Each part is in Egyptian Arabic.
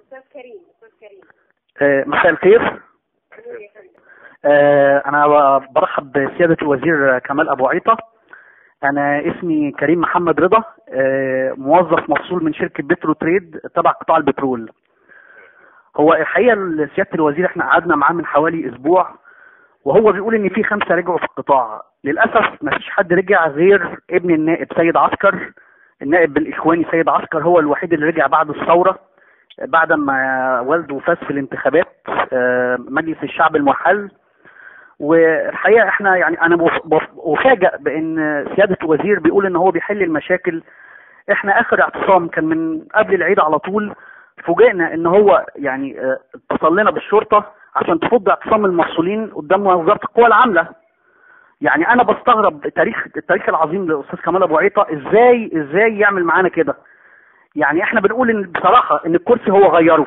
استاذ كريم استاذ كريم آه، مساء الخير نور يا فندم آه، انا برحب بسيادة الوزير كمال ابو عيطة انا اسمي كريم محمد رضا آه، موظف مفصول من شركة بترو تريد تبع قطاع البترول هو الحقيقة سيادة الوزير احنا قعدنا معاه من حوالي اسبوع وهو بيقول ان في خمسة رجعوا في القطاع للاسف ما فيش حد رجع غير ابن النائب سيد عسكر النائب الاخواني سيد عسكر هو الوحيد اللي رجع بعد الثورة بعد ما والده فاز في الانتخابات آه، مجلس الشعب المحل والحقيقه احنا يعني انا بف- بف- افاجئ بان سياده الوزير بيقول ان هو بيحل المشاكل احنا اخر اعتصام كان من قبل العيد على طول فوجئنا ان هو يعني آه، اتصل لنا بالشرطه عشان تفض اعتصام المفصولين قدام وزاره القوى العامله يعني انا بستغرب تاريخ التاريخ العظيم للاستاذ كمال ابو عيطه ازاي ازاي يعمل معانا كده يعني احنا بنقول ان بصراحه ان الكرسي هو غيره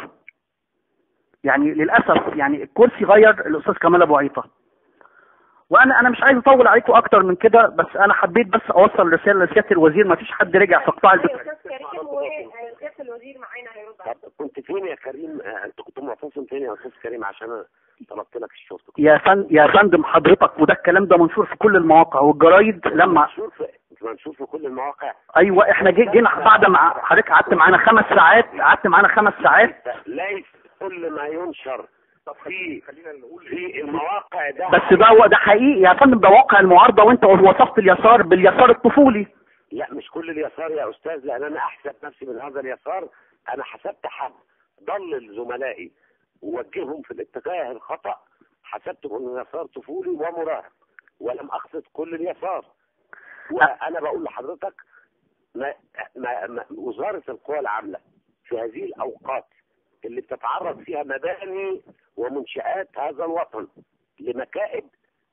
يعني للاسف يعني الكرسي غير الاستاذ كمال ابو عيطه وانا انا مش عايز اطول عليكم اكتر من كده بس انا حبيت بس اوصل رساله لسياده الوزير ما فيش حد رجع في قطاع يا البترول استاذ كريم وسياده الوزير معانا هيرد عليك طب كنت فين يا كريم آه، انت كنت معتصم فين يا استاذ كريم عشان أنا طلبت لك الشرطه يا فن يا فندم حضرتك وده الكلام ده منشور في كل المواقع والجرايد لما منشور في منشور في كل المواقع ايوه احنا جي- جينا بعد ما حضرتك قعدت معانا خمس ساعات قعدت معانا خمس ساعات ليس كل ما ينشر في في المواقع ده بس ده هو ده حقيقي يا فندم ده واقع المعارضه وانت وصفت اليسار باليسار الطفولي لا مش كل اليسار يا استاذ لان انا احسب نفسي من هذا اليسار انا حسبت حد ضلل زملائي ووجههم في الاتجاه الخطا حسبته انه يسار طفولي ومراهق ولم اقصد كل اليسار وانا بقول لحضرتك ما ما ما وزاره القوى العامله في هذه الاوقات اللي بتتعرض فيها مباني ومنشآت هذا الوطن لمكائد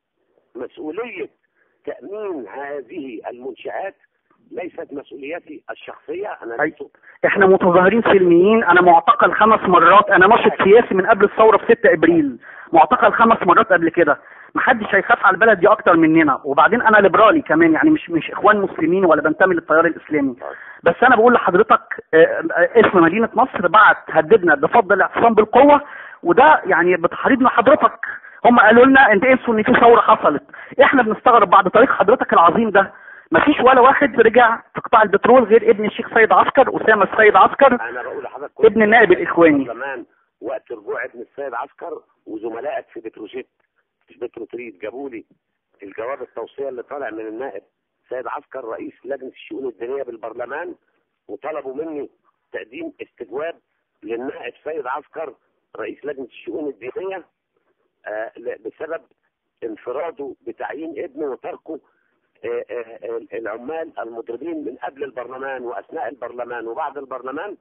مسؤولية تأمين هذه المنشآت ليست مسؤوليتي الشخصية أنا أي. لست احنا متظاهرين سلميين انا معتقل خمس مرات انا ناشط سياسي من قبل الثوره في 6 ابريل معتقل خمس مرات قبل كده محدش هيخاف على البلد دي اكتر مننا وبعدين انا ليبرالي كمان يعني مش مش اخوان مسلمين ولا بنتمي للتيار الاسلامي بس انا بقول لحضرتك آه، آه، اسم مدينه نصر بعت هددنا بفضل الاعتصام بالقوه وده يعني بتحريض من حضرتك هم قالوا لنا انت انسوا ان في ثوره حصلت احنا بنستغرب بعد تاريخ حضرتك العظيم ده مفيش ولا واحد رجع في قطاع البترول غير ابن الشيخ سيد عسكر اسامه السيد عسكر أنا بقول لحضرتك ابن النائب الإخواني. زمان وقت رجوع ابن السيد عسكر وزملائك في بتروجيت مش بتروتريد جابوا لي الجواب التوصية اللي طالع من النائب سيد عسكر رئيس لجنة الشؤون الدينية بالبرلمان وطلبوا مني تقديم استجواب للنائب سيد عسكر رئيس لجنة الشؤون الدينية آه، ل- بسبب انفراده بتعيين ابنه وتركه آه، آه، العمال المضربين من قبل البرلمان واثناء البرلمان وبعد البرلمان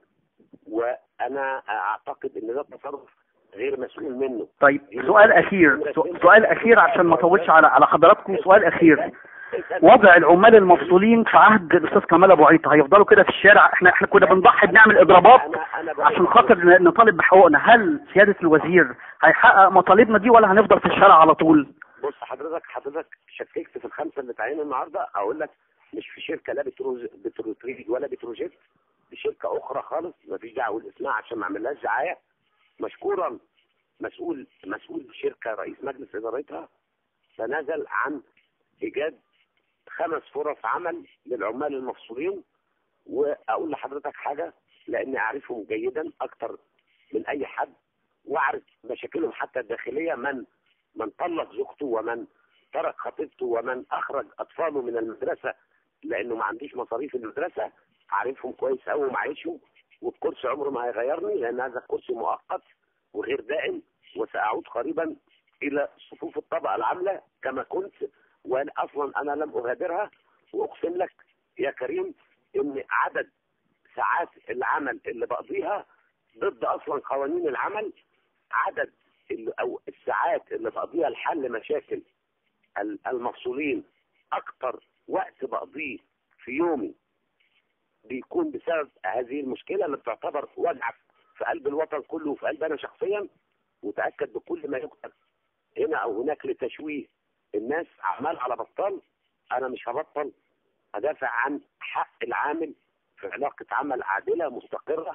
وانا اعتقد ان ده تصرف غير مسؤول منه طيب سؤال اخير سو- سؤال اخير عشان ما اطولش على على حضراتكم سؤال اخير وضع العمال المفصولين في عهد الاستاذ كمال ابو عيطه هيفضلوا كده في الشارع احنا احنا كنا بنضحي بنعمل اضرابات أنا- أنا بقول- عشان خاطر ن- نطالب بحقوقنا هل سياده الوزير هيحقق مطالبنا دي ولا هنفضل في الشارع على طول بص حضرتك حضرتك شككت في الخمسه اللي تعينوا النهارده اقول لك مش في شركه لا بتروز بتروتريد ولا بتروجيت دي شركه اخرى خالص مفيش دعوه اقول اسمها عشان ما اعملهاش دعايه مشكورا مسؤول مسؤول الشركه رئيس مجلس ادارتها تنازل عن ايجاد خمس فرص عمل للعمال المفصولين واقول لحضرتك حاجه لاني اعرفهم جيدا اكتر من اي حد واعرف مشاكلهم حتى الداخليه من من طلق زوجته ومن ترك خطيبته ومن اخرج اطفاله من المدرسه لانه ما عندوش مصاريف المدرسه عارفهم كويس قوي ومعيشهم والكرسي عمره ما هيغيرني لان هذا الكرسي مؤقت وغير دائم وساعود قريبا الى صفوف الطبقه العامله كما كنت وانا اصلا انا لم اغادرها واقسم لك يا كريم ان عدد ساعات العمل اللي بقضيها ضد اصلا قوانين العمل عدد ال- او الساعات اللي بقضيها لحل مشاكل ال- المفصولين اكتر وقت بقضيه في يومي بيكون بسبب هذه المشكله اللي بتعتبر وجعه في قلب الوطن كله وفي قلبي انا شخصيا وتاكد بكل ما يكتب هنا او هناك لتشويه الناس عمال على بطال انا مش هبطل ادافع عن حق العامل في علاقه عمل عادله مستقره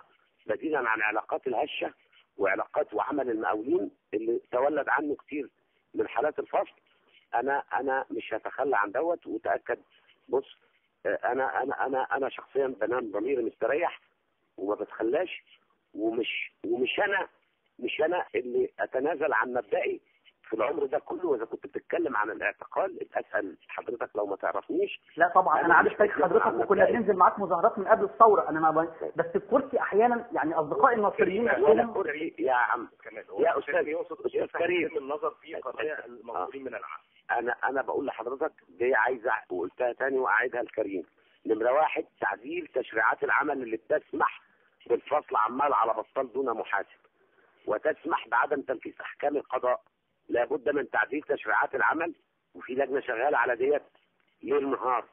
بديلا عن علاقات الهشه وعلاقات وعمل المقاولين اللي تولد عنه كتير من حالات الفصل انا انا مش هتخلى عن دوت وتاكد بص آه، انا انا انا انا شخصيا بنام ضميري مستريح وما بتخلاش ومش ومش انا مش انا اللي اتنازل عن مبدئي في العمر ده كله واذا كنت بتتكلم عن الاعتقال اسال حضرتك لو ما تعرفنيش لا طبعا أنا انا عارف مش تاريخ بتكلم حضرتك عن وكنا مبدئي. بننزل معاك مظاهرات من قبل الثوره انا ما ب... بس الكرسي احيانا يعني اصدقائي المصريين ولا نفسهم كرعي يا عم كمان هو يا الشافعي أستاذ- يقصد أستاذ يفتح كريم. سبيل النظر في قضايا المنظورين من العام انا انا بقول لحضرتك دي عايزه وقلتها تاني واعيدها الكريم نمره واحد تعديل تشريعات العمل اللي بتسمح بالفصل عمال على بطال دون محاسب وتسمح بعدم تنفيذ احكام القضاء لابد من تعديل تشريعات العمل وفي لجنه شغاله على ديت ليل نهار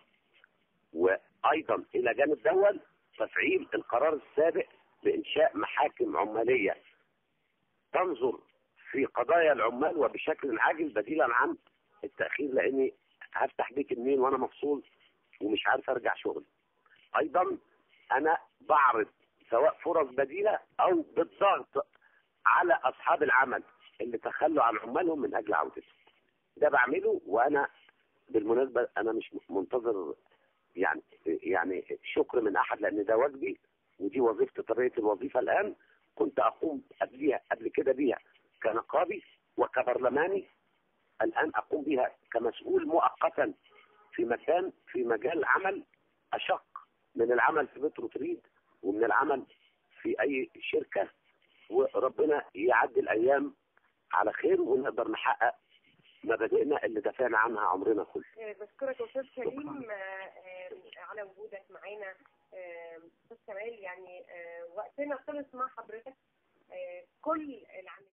وايضا الى جانب دول تفعيل القرار السابق بانشاء محاكم عماليه تنظر في قضايا العمال وبشكل عاجل بديلا عن التاخير لاني هفتح بيت منين وانا مفصول ومش عارف ارجع شغلي ايضا انا بعرض سواء فرص بديله او بالضغط على اصحاب العمل اللي تخلوا عن عمالهم من اجل عودتهم ده بعمله وانا بالمناسبه انا مش منتظر يعني يعني شكر من احد لان ده واجبي ودي وظيفتي طبيعه الوظيفه الان كنت اقوم قبليها قبل كده بيها كنقابي وكبرلماني الان اقوم بها كمسؤول مؤقتا في مكان في مجال عمل اشق من العمل في بترو تريد ومن العمل في اي شركه وربنا يعدي الايام على خير ونقدر نحقق مبادئنا اللي دافعنا عنها عمرنا كله آه، بشكرك يا استاذ كريم آه، آه، على وجودك معانا آه، استاذ كمال يعني آه، وقتنا خلص مع حضرتك آه، كل العاملين